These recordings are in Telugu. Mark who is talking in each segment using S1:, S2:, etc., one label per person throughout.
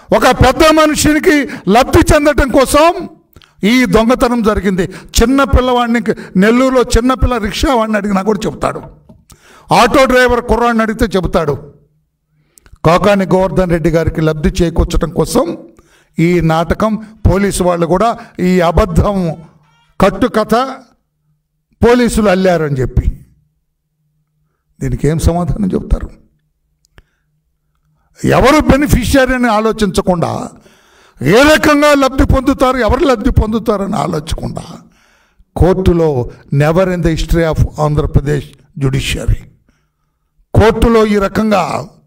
S1: ఒక పెద్ద మనిషినికి లబ్ధి చెందటం కోసం ఈ దొంగతనం జరిగింది చిన్న పిల్లవాడిని నెల్లూరులో చిన్నపిల్ల రిక్షా వాడిని అడిగినా కూడా చెబుతాడు ఆటో డ్రైవర్ కుర్రాడిని అడిగితే చెబుతాడు కాకాని గోవర్ధన్ రెడ్డి గారికి లబ్ధి చేకూర్చడం కోసం ఈ నాటకం పోలీసు వాళ్ళు కూడా ఈ అబద్ధం కట్టుకథ పోలీసులు అల్లారని చెప్పి దీనికి ఏం సమాధానం చెప్తారు ఎవరు బెనిఫిషియరీ అని ఆలోచించకుండా ఏ రకంగా లబ్ధి పొందుతారు ఎవరు లబ్ధి పొందుతారని ఆలోచించకుండా కోర్టులో never in the history of Andhra Pradesh judiciary కోర్టులో ఈ రకంగా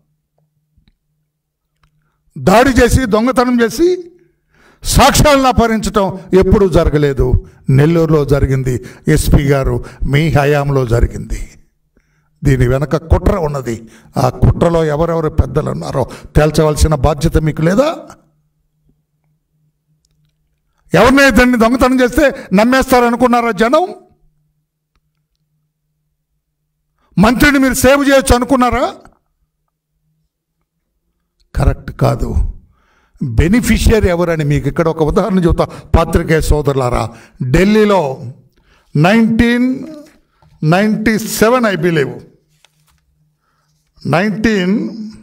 S1: దాడి చేసి దొంగతనం చేసి సాక్ష్యాలను అపహరించడం ఎప్పుడూ జరగలేదు నెల్లూరులో జరిగింది ఎస్పీ గారు మీ హయాంలో జరిగింది దీని వెనక కుట్ర ఉన్నది ఆ కుట్రలో ఎవరెవరు పెద్దలు ఉన్నారో తేల్చవలసిన బాధ్యత మీకు లేదా ఎవరిని దాన్ని దొంగతనం చేస్తే నమ్మేస్తారనుకున్నారా జనం మంత్రిని మీరు సేవ్ చేయొచ్చు అనుకున్నారా కరెక్ట్ కాదు బెనిఫిషియరీ ఎవరని మీకు ఇక్కడ ఒక ఉదాహరణ చెబుతా పాత్రికేయ సోదరులారా ఢిల్లీలో nineteen ninety seven I believe nineteen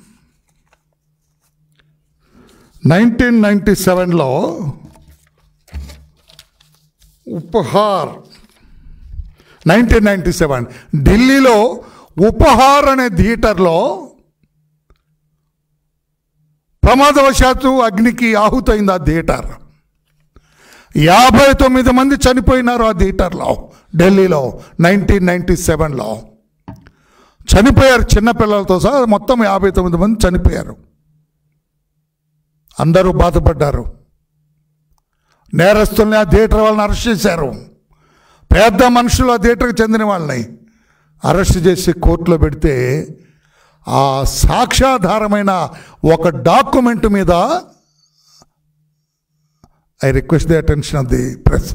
S1: nineteen ninety సెవెన్లో ఉపహార్ నైన్టీన్ నైంటీ సెవెన్ ఢిల్లీలో ఉపహార్ అనే థియేటర్లో ప్రమాదవశాత్తు అగ్నికి ఆహుతైంది ఆ థియేటర్ యాభై తొమ్మిది మంది చనిపోయినారు ఆ థియేటర్లో ఢిల్లీలో నైన్టీన్ నైంటీ సెవెన్లో చనిపోయారు చిన్నపిల్లలతో సహా మొత్తం యాభై తొమ్మిది మంది చనిపోయారు అందరూ బాధపడ్డారు నేరస్తుల్ని ఆ థియేటర్ వాళ్ళని అరెస్ట్ చేశారు పెద్ద మనుషులు ఆ థియేటర్కి చెందిన వాళ్ళని అరెస్ట్ చేసి కోర్టులో పెడితే ఆ సాక్ష్యాధారమైన ఒక డాక్యుమెంట్ మీద I request the attention of the press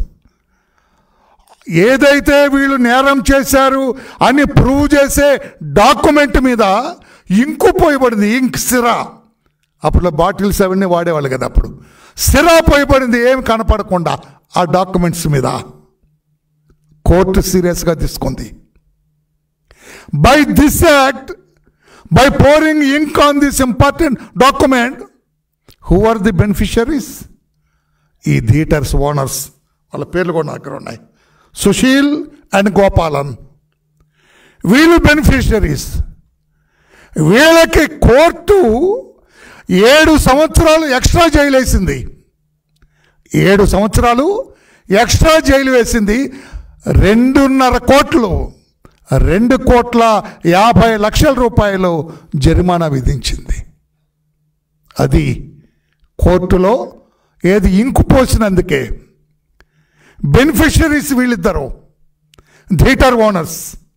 S1: ఏదైతే వీళ్ళు నేరం చేశారు అని ప్రూవ్ చేసే డాక్యుమెంట్ మీద ఇంకు పోయబడింది ఇంక్ సిరా అప్పుడు బాటిల్స్ అవన్నీ వాడేవాళ్ళు కదా అప్పుడు సిరా పోయబడింది ఏం కనపడకుండా ఆ డాక్యుమెంట్స్ మీద కోర్టు సీరియస్గా తీసుకుంది by this act by pouring ink on this important document who are the beneficiaries ఈ థియేటర్స్ ఓనర్స్ వాళ్ళ పేర్లు కూడా నా దగ్గర ఉన్నాయి సుశీల్ అండ్ గోపాలన్ వీళ్ళు బెనిఫిషరీస్ వీళ్ళకి కోర్టు ఏడు సంవత్సరాలు ఎక్స్ట్రా జైలు వేసింది ఏడు సంవత్సరాలు ఎక్స్ట్రా జైలు వేసింది రెండున్నర కోట్లు రెండు కోట్ల యాభై లక్షల రూపాయలు జరిమానా విధించింది అది కోర్టులో ఏది ఇంకు పోసినందుకే బెనిఫిషరీస్ వీళ్ళిద్దరు థియేటర్ ఓనర్స్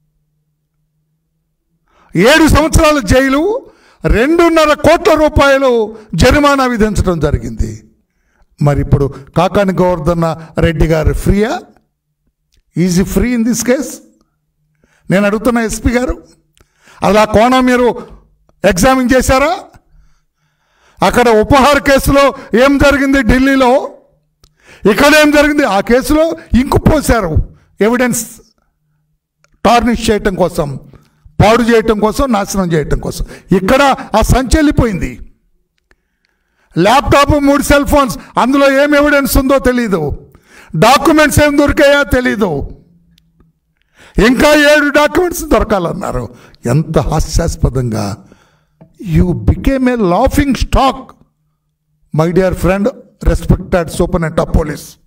S1: ఏడు సంవత్సరాల జైలు రెండున్నర కోట్ల రూపాయలు జరిమానా విధించడం జరిగింది మరి ఇప్పుడు కాకాని గోవర్ధన రెడ్డి గారు ఫ్రీయా is he free in this case నేను అడుగుతున్న ఎస్పీ గారు అలా కోణం మీరు ఎగ్జామిన్ చేశారా అక్కడ ఉపహార కేసులో ఏం జరిగింది ఢిల్లీలో ఇక్కడ ఏం జరిగింది ఆ కేసులో ఇంకు పోశారు ఎవిడెన్స్ టార్నిష్ చేయటం కోసం పాడు చేయటం కోసం నాశనం చేయటం కోసం ఇక్కడ ఆ సంచి వెళ్ళిపోయింది ల్యాప్టాప్ మూడు సెల్ ఫోన్స్ అందులో ఏం ఎవిడెన్స్ ఉందో తెలీదు డాక్యుమెంట్స్ ఏం దొరికాయో తెలీదు ఇంకా ఏడు డాక్యుమెంట్స్ దొరకాలన్నారు ఎంత హాస్యాస్పదంగా you became a laughing stock my dear friend respected superintendent of police